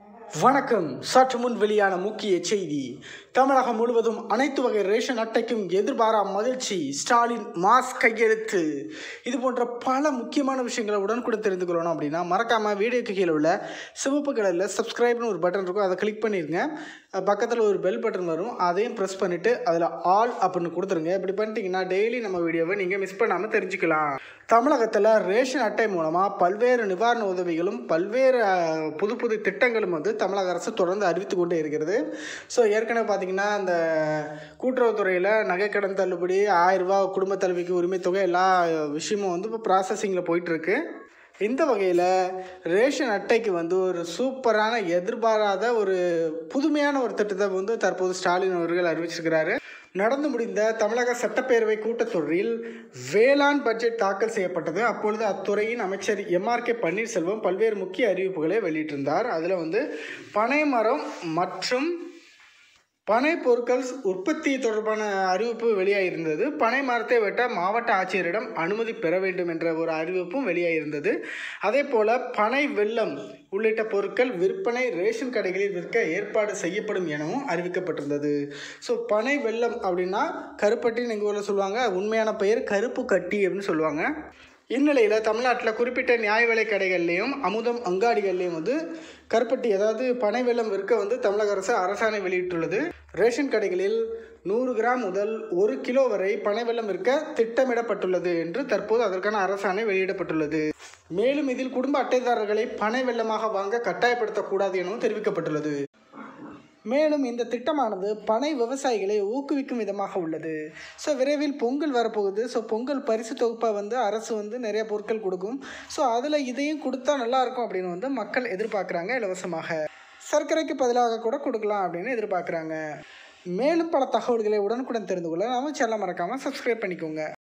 வணக்கம் சற்று முன் வெளியான முக்கிய செய்தி தமிழகம் முழுவதும் அனைத்து வகை ரேஷன் அட்டைக்கும் எதிர்பாரா மகிழ்ச்சி ஸ்டாலின் மாஸ் கையெழுத்து இது போன்ற பல முக்கியமான விஷயங்களை உடனுக்குடன் தெரிந்து கொள்ளணும் அப்படின்னா மறக்காம வீடியோக்கு கீழே உள்ள சிவப்பு கலரில் சப்ஸ்கிரைப்னு ஒரு பட்டன் இருக்கும் அதை கிளிக் பண்ணிருங்க பக்கத்தில் ஒரு பெல் பட்டன் வரும் அதையும் ப்ரெஸ் பண்ணிவிட்டு அதில் ஆல் அப்படின்னு கொடுத்துருங்க இப்படி பண்ணிட்டீங்கன்னா டெய்லி நம்ம வீடியோவை நீங்கள் மிஸ் பண்ணாமல் தெரிஞ்சுக்கலாம் தமிழகத்தில் ரேஷன் அட்டை மூலமாக பல்வேறு நிவாரண உதவிகளும் பல்வேறு அஹ், புது புது திட்டங்களும் வந்து தமிழக அரசு தொடர்ந்து அறிவித்து கொண்டே இருக்கிறது ஸோ ஏற்கனவே பார்த்தீங்கன்னா அந்த கூட்டுறவுத்துறையில் நகைக்கடன் தள்ளுபடி ஆயிரம் ரூபாய் குடும்ப தலைவிக்கு உரிமை தொகை எல்லா விஷயமும் வந்து இப்போ ப்ராசஸிங்கில் போயிட்டுருக்கு இந்த வகையில் ரேஷன் அட்டைக்கு வந்து ஒரு சூப்பரான எதிர்பாராத ஒரு புதுமையான ஒரு திட்டத்தை வந்து தற்போது ஸ்டாலின் அவர்கள் அறிவிச்சிருக்கிறாரு நடந்து முடிந்த தமிழக சட்டப்பேரவை கூட்டத்தொடரில் வேளாண் பட்ஜெட் தாக்கல் செய்யப்பட்டது அப்பொழுது அத்துறையின் அமைச்சர் எம்ஆர்கே பன்னீர்செல்வம் பல்வேறு முக்கிய அறிவிப்புகளை வெளியிட்டிருந்தார் அதில் வந்து பனைமரம் மற்றும் பனை பொருட்கள் உற்பத்தி தொடர்பான அறிவிப்பு வெளியாகியிருந்தது பனை மரத்தை வெட்ட மாவட்ட ஆட்சியரிடம் அனுமதி பெற வேண்டும் என்ற ஒரு அறிவிப்பும் வெளியாகியிருந்தது அதே போல் பனை வெல்லம் உள்ளிட்ட பொருட்கள் விற்பனை ரேஷன் கடைகளில் விற்க ஏற்பாடு செய்யப்படும் எனவும் அறிவிக்கப்பட்டிருந்தது ஸோ பனை வெல்லம் அப்படின்னா கருப்பட்டின்னு எங்கள் ஊரில் சொல்லுவாங்க உண்மையான பெயர் கருப்பு கட்டி அப்படின்னு சொல்லுவாங்க இந்நிலையில் தமிழ்நாட்டில் குறிப்பிட்ட நியாய விலை கடைகள்லேயும் அமுதம் அங்காடிகள்லேயும் வந்து கருப்பட்டி அதாவது பனை வெல்லம் விற்க வந்து தமிழக அரசு அரசாணை வெளியிட்டுள்ளது ரேஷன் கடைகளில் நூறு கிராம் முதல் ஒரு கிலோ வரை பனை வெல்லம் விற்க திட்டமிடப்பட்டுள்ளது என்று தற்போது அதற்கான அரசாணை வெளியிடப்பட்டுள்ளது மேலும் இதில் குடும்ப அட்டைதாரர்களை பனை வெல்லமாக வாங்க கட்டாயப்படுத்தக்கூடாது எனவும் தெரிவிக்கப்பட்டுள்ளது மேலும் இந்த திட்டமானது பனை விவசாயிகளை ஊக்குவிக்கும் விதமாக உள்ளது ஸோ விரைவில் பொங்கல் வரப்போகுது ஸோ பொங்கல் பரிசு தொகுப்பாக வந்து அரசு வந்து நிறைய பொருட்கள் கொடுக்கும் ஸோ அதில் இதையும் கொடுத்தா நல்லா இருக்கும் அப்படின்னு வந்து மக்கள் எதிர்பார்க்குறாங்க இலவசமாக சர்க்கரைக்கு பதிலாக கூட கொடுக்கலாம் அப்படின்னு எதிர்பார்க்குறாங்க மேலும் பல தகவல்களை உடனுக்குடன் தெரிந்து கொள்ள நம்ம சேனலை மறக்காமல் சப்ஸ்கிரைப் பண்ணிக்கோங்க